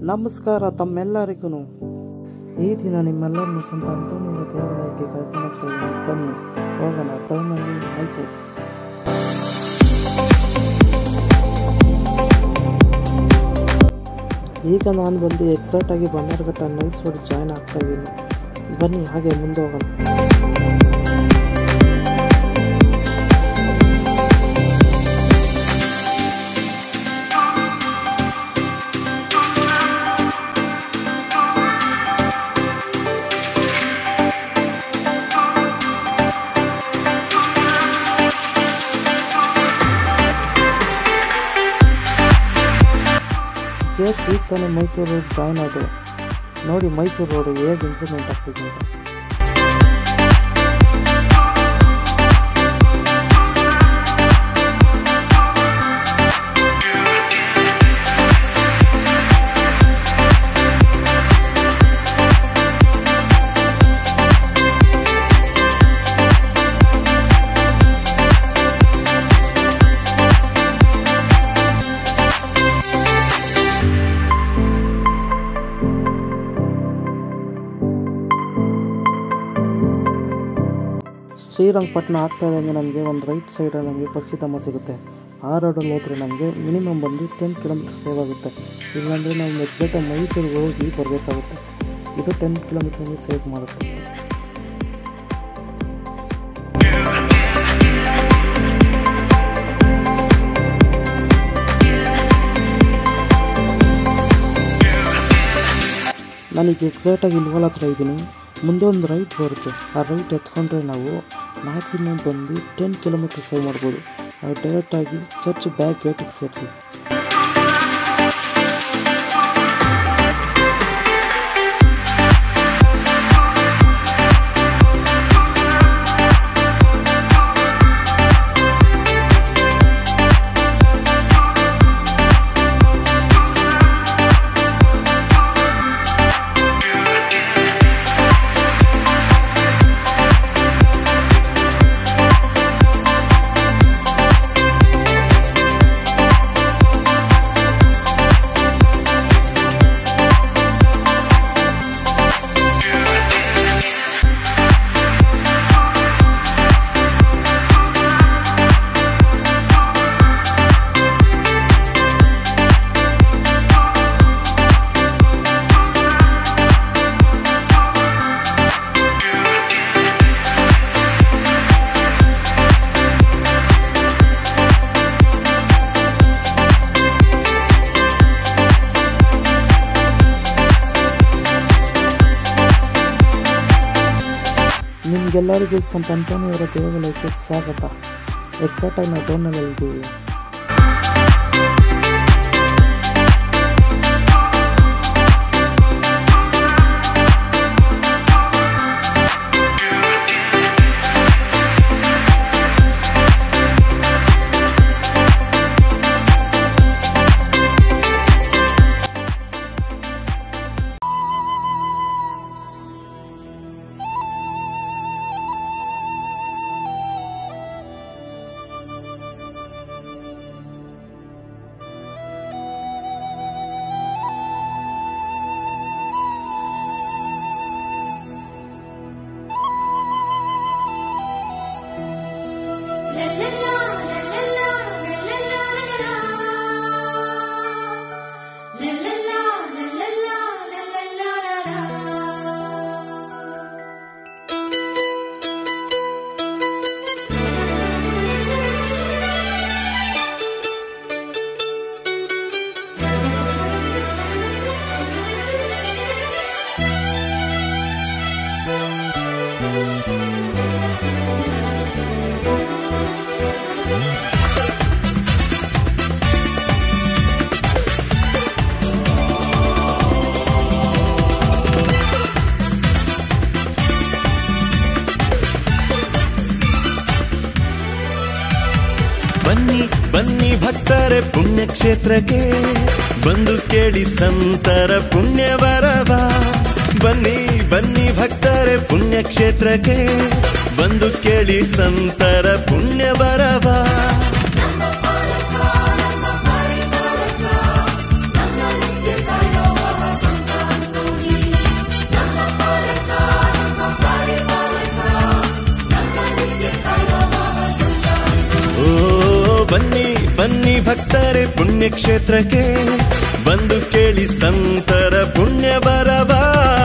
ನಮಸ್ಕಾರ ತಮ್ಮೆಲ್ಲರಿಗೂ ಈ ದಿನ ನಿಮ್ಮೆಲ್ಲರನ್ನು ಸಂತ ಅಂತೋನಿಯರ ದೇವಾಲಯಕ್ಕೆ ಕರ್ಕೊಂಡು ಹೋಗ್ತಾ ಇದ್ದೀನಿ ಬನ್ನಿ ಹೋಗೋಣ ಟೌನಲ್ಲಿ ಮೈಸೂರು ಈಗ ನಾನು ಬಂದು ಎಕ್ಸಾಕ್ಟ್ ಆಗಿ ಬನ್ನರ್ಘಟ್ಟ ಮೈಸೂರು ಜಾಯ್ನ್ ಆಗ್ತಾ ಇದ್ದೀನಿ ಬನ್ನಿ ಹಾಗೆ ಮುಂದೆ ಹೋಗೋಣ ಜಸ್ಟ್ ಈಗ ತಾನೇ ಮೈಸೂರು ಜಾಯ್ನ್ ಆದೆ ನೋಡಿ ಮೈಸೂರು ರೋಡ್ ಹೇಗೆ ಇಂಪ್ರೂವ್ಮೆಂಟ್ ಆಗ್ತಿದೆ ಅಂತ ಶ್ರೀರಂಗಪಟ್ಟಣ ಆಗ್ತಾ ಇದ್ದಂಗೆ ನಮಗೆ ಒಂದು ರೈಟ್ ಸೈಡ್ ನಮಗೆ ಪಕ್ಷಿಧಾಮ ಸಿಗುತ್ತೆ ಆ ರೋಡಲ್ಲಿ ಹೋದರೆ ನಮಗೆ ಮಿನಿಮಮ್ ಬಂದು ಟೆನ್ ಕಿಲೋಮೀಟರ್ ಸೇವ್ ಆಗುತ್ತೆ ಇಲ್ಲಾಂದರೆ ನಾವು ಎಕ್ಸಾಕ್ಟ್ ಮೈಸೂರಿಗೆ ಹೋಗಿ ಬರಬೇಕಾಗುತ್ತೆ ಇದು ಟೆನ್ ಕಿಲೋಮೀಟರ್ ಸೇವ್ ಮಾಡುತ್ತೆ ನಾನೀಗ ಎಕ್ಸಾಕ್ಟಾಗಿ ಇಲ್ವಲ್ ಹತ್ರ ಇದ್ದೀನಿ ಮುಂದೆ ಒಂದು ರೈಟ್ ಬರುತ್ತೆ ಆ ರೈಟ್ ಎತ್ಕೊಂಡ್ರೆ ನಾವು ಮ್ಯಾಕ್ಸಿಮಮ್ ಬಂದು ಟೆನ್ ಕಿಲೋಮೀಟರ್ ಸೇವ್ ಮಾಡ್ಬೋದು ನಾವು ಡೈರೆಕ್ಟಾಗಿ ಚರ್ಚ್ ಬ್ಯಾಕ್ ಗೇಟಿಗೆ ಸೇರ್ತೀವಿ ನಿಮಗೆಲ್ಲರಿಗೂ ಸಂತ ಅಂತೋನಿಯವರ ದೇವಾಲಯಕ್ಕೆ ಸ್ವಾಗತ ಎಕ್ಸಾಕ್ಟಾಗಿ ನಾವು ಟೌನಲ್ಲಿ ಇದ್ದೀವಿ ಬನ್ನಿ ಬನ್ನಿ ಭಕ್ತರೆ ಪುಣ್ಯಕ್ಷೇತ್ರಕ್ಕೆ ಬಂದು ಕೇಳಿ ಸಂತರ ಪುಣ್ಯವರವ ಬನ್ನಿ ಬನ್ನಿ ಭಕ್ತರೆ ಪುಣ್ಯಕ್ಷೇತ್ರಕ್ಕೆ ಬಂದು ಕೇಳಿ ಸಂತರ ಪುಣ್ಯವರವ ನಮ್ಮ ಬನ್ನಿ ಭಕ್ತರೆ ಪುಣ್ಯಕ್ಷೇತ್ರಕ್ಕೆ ಬಂದು ಕೇಳಿ ಸಂತರ ಪುಣ್ಯ ಬರವಾ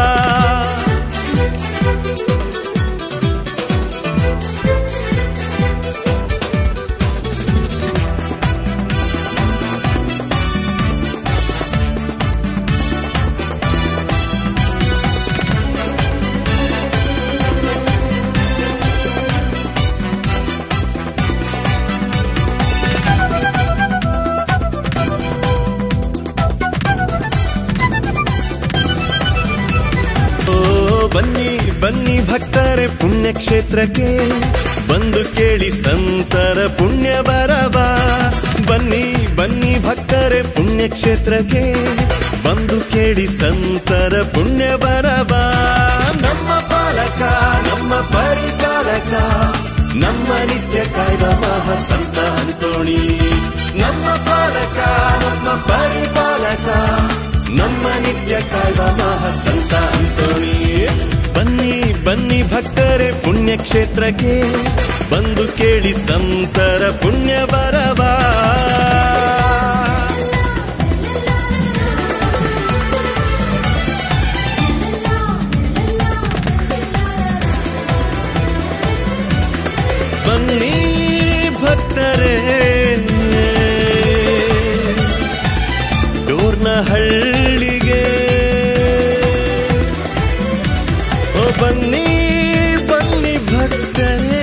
ಓ ಬನ್ನಿ ಬನ್ನಿ ಭಕ್ತರೆ ಪುಣ್ಯಕ್ಷೇತ್ರಕ್ಕೆ ಬಂದು ಕೇಳಿ ಸಂತರ ಪುಣ್ಯ ಬರವಾ ಬನ್ನಿ ಬನ್ನಿ ಭಕ್ತರೆ ಪುಣ್ಯಕ್ಷೇತ್ರಕ್ಕೆ ಬಂದು ಕೇಳಿ ಸಂತರ ಪುಣ್ಯ ಬರವಾ ನಮ್ಮ ಪಾಲಕ ನಮ್ಮ ಪರಿಪಾಲಕ ನಮ್ಮ ನಿತ್ಯ ಕಾಯ್ದ ಮಹಾಸಂತ ಅಂತೋಣಿ ನಮ್ಮ ಪಾಲಕ ನಮ್ಮ ಪರಿಪಾಲಕ ನಮ್ಮ ನಿತ್ಯ ಕಾಯ್ದ ಮಹಾಸಂತ ಅಂತೋಣಿ ಬನ್ನಿ ಬನ್ನಿ ಭಕ್ತರೆ ಪುಣ್ಯಕ್ಷೇತ್ರಕ್ಕೆ ಬಂದು ಕೇಳಿ ಸಂತರ ಪುಣ್ಯ ಬರವಾ ಬನ್ನಿ ಭಕ್ತರೇ ಡೋರ್ನ ಹಳ್ಳಿಗೆ ಓ ಬನ್ನಿ ಬನ್ನಿ ಭಕ್ತರೇ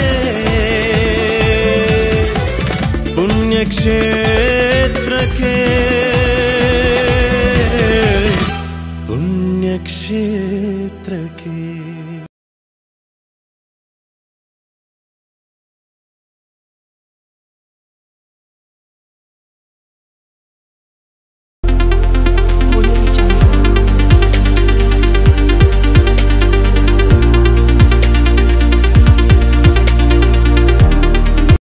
ಪುಣ್ಯಕ್ಷೇತ್ರಕ್ಕೆ ಪುಣ್ಯಕ್ಷೇತ್ರಕ್ಕೆ